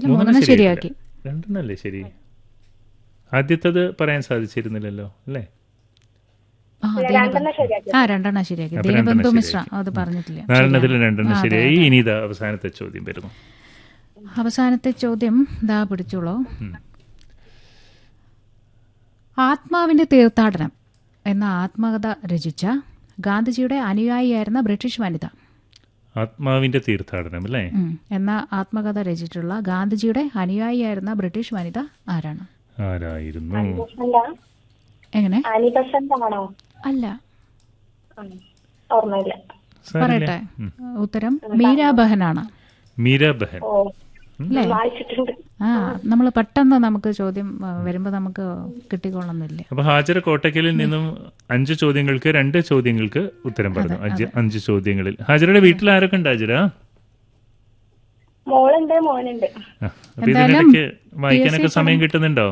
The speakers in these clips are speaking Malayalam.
മൂന്നെണ്ണത്തിൽ മൂന്നെണ്ണം ശരിയാക്കി രണ്ടെണ്ണല്ലേ ശരി ആദ്യത്തത് പറയാൻ സാധിച്ചിരുന്നില്ലല്ലോ അല്ലേ ആ ദീനബന്ധു ആ രണ്ടെണ്ണം ശരിയാക്കി അപ്പൊ ദീനബന്ധു രണ്ടെണ്ണം മിശ്ര അത് പറഞ്ഞിട്ടില്ല നാലെണ്ണത്തിൽ രണ്ടെണ്ണം ശരിയായി ഇനി ഇതാ അവസാനത്തെ ചോദ്യം വരുന്നു അവസാനത്തെ ചോദ്യം ദാ പിടിച്ചോളൂ ആത്മാവിന്റെ തീർത്ഥാടനം എന്ന ആത്മകഥ രചിച്ച ഗാന്ധിജിയുടെ അനുയായിയായിരുന്ന ബ്രിട്ടീഷ് വനിത ആത്മാവിന്റെ തീർത്ഥാടനം അല്ലേ ഉം. എന്ന ആത്മകഥ രചിച്ചിട്ടുള്ള ഗാന്ധിജിയുടെ അനുയായിയായിരുന്ന ബ്രിട്ടീഷ് വനിത ആരാണ് ആരായിരുന്നു അല്ല എങ്ങനെ ആനി ബസന്റ് ആണോ അല്ല ഉം. ഓർമ്മയില്ല സാരില്ല. പറയട്ടെ ഉത്തരം മീരാ ബഹനാണ് മീര ബഹൻ ഓ വായിച്ചിട്ടുണ്ട് ആ നമ്മൾ പെട്ടെന്ന് നമുക്ക് ചോദ്യം ആ, വരുമ്പോ നമുക്ക് കിട്ടിക്കൊള്ളുന്നില്ല അപ്പൊ ഹാജര കോട്ടക്കലിൽ നിന്നും അഞ്ച് ചോദ്യങ്ങൾക്ക് രണ്ട് ചോദ്യങ്ങൾക്ക് ഉത്തരം പറഞ്ഞു അഞ്ച് അഞ്ച് ചോദ്യങ്ങളിൽ ഹാജരയുടെ വീട്ടിൽ ആരൊക്കെ ഉണ്ട് ഹാജര മോളുണ്ട് മോനുണ്ട് ആ, അപ്പൊ ഇതിനിടയ്ക്ക് വായിക്കാനൊക്കെ സമയം കിട്ടുന്നുണ്ടോ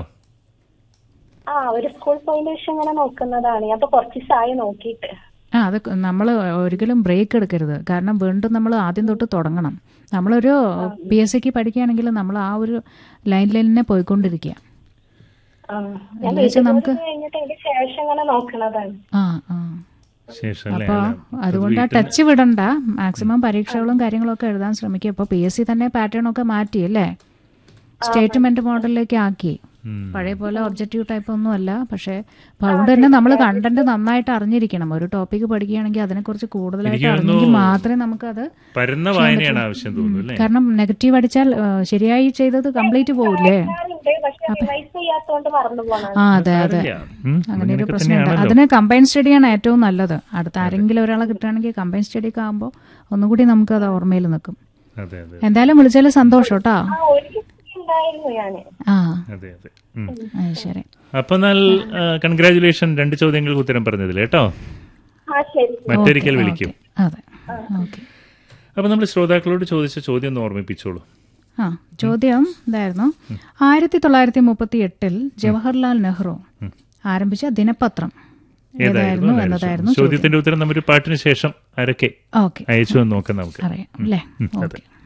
ആ ഒരു സ്കൂൾ പോയതിന് ശേഷം ഇങ്ങനെ നോക്കുന്നതാണ് ഞാൻ ഇപ്പൊ കുറച്ച് ദിവസമായി നോക്കിയിട്ട് ആ അത് നമ്മൾ ഒരിക്കലും ബ്രേക്ക് എടുക്കരുത് കാരണം വീണ്ടും നമ്മൾ ആദ്യം തൊട്ട് തുടങ്ങണം നമ്മളൊരു പി എസ് സിക്ക് പഠിക്കുകയാണെങ്കിൽ നമ്മൾ ആ ഒരു ലൈൻ ലൈനിനെ പോയിക്കൊണ്ടിരിക്കുക ആ ഞാൻ എന്ന് വെച്ചാൽ നമുക്ക് കഴിഞ്ഞിട്ട് അതിന്റെ ശേഷം ഇങ്ങനെ നോക്കണതാണ് ആ ആ ശേഷം അല്ലേ അപ്പോൾ അതുകൊണ്ട് ആ ടച്ച് വിടണ്ട മാക്സിമം പരീക്ഷകളും കാര്യങ്ങളും ഒക്കെ എഴുതാൻ ശ്രമിക്കുക ഇപ്പോൾ പി എസ് സി തന്നെ പാറ്റേൺ ഒക്കെ മാറ്റി അല്ലേ സ്റ്റേറ്റ്മെന്റ് മോഡലിലേക്ക് ആക്കി ഉം. പഴയ പോലെ ഒബ്ജക്റ്റീവ് ടൈപ്പ് ഒന്നും അല്ല പക്ഷേ അപ്പൊ അതുകൊണ്ട് തന്നെ നമ്മൾ കണ്ടന്റ് നന്നായിട്ട് അറിഞ്ഞിരിക്കണം ഒരു ടോപ്പിക്ക് പഠിക്കുകയാണെങ്കിൽ അതിനെക്കുറിച്ച് കൂടുതലായിട്ട് എനിക്ക് തോന്നുന്നു അറിഞ്ഞെങ്കിൽ മാത്രമേ നമുക്കത് പരന്ന വായനയാണ് ആവശ്യം തോന്നുന്നു അല്ലേ കാരണം നെഗറ്റീവ് അടിച്ചാൽ ആ, ശരിയായി ചെയ്തത് കംപ്ലീറ്റ് പോവില്ലേ ഉണ്ട് പക്ഷെ റിവൈസ് ചെയ്യാത്തോണ്ട് മറന്നു പോണാണ് ആ അതെ അതെ സാരമില്ല. ഉം, അങ്ങനെ ഒരു അങ്ങനെയൊക്കെ പ്രശ്നമുണ്ട് തന്നെയാണല്ലോ. അതിന് കമ്പൈൻ സ്റ്റഡിയാണ് ഏറ്റവും നല്ലത് അടുത്ത ആരെങ്കിലും ഒരാളെ കിട്ടുകയാണെങ്കിൽ കമ്പൈൻ സ്റ്റഡിയൊക്കെ ആകുമ്പോൾ ഒന്നുകൂടി നമുക്ക് അത് ഓർമ്മയിൽ നിൽക്കും അതെ അതെ എന്തായാലും വിളിച്ചാൽ സന്തോഷം കേട്ടോ ആ ഒരു ദിവസം ഉണ്ടായിരുന്നു ഞാന് ആ അതെ അതെ ഉം. അത് ശരി അപ്പൊ എന്നാൽ കൺഗ്രാചുലേഷൻ രണ്ട് ചോദ്യങ്ങൾക്ക് ഉത്തരം പറഞ്ഞതിൽ കേട്ടോ ആ ശരി മറ്റൊരിക്കൽ വിളിക്കും അതെ ഓക്കെ അപ്പൊ നമ്മൾ ശ്രോതാക്കളോട് ചോദിച്ച ചോദ്യം ഒന്ന് ഓർമ്മിപ്പിച്ചോളൂ ആ ചോദ്യം ഇതായിരുന്നു ആയിരത്തി തൊള്ളായിരത്തി മുപ്പത്തി എട്ടിൽ ജവഹർലാൽ നെഹ്റു ആരംഭിച്ച ദിനപത്രം ഏതായിരുന്നു എന്നതായിരുന്നു ചോദ്യം ചോദ്യത്തിന്റെ ഉത്തരം നമ്മൊരു പാട്ടിന് ശേഷം ആരൊക്കെ ഓക്കെ അയച്ചു എന്ന് നോക്കാം നമുക്ക് അറിയാം അല്ലേ ഉം, ഓക്കെ അതെ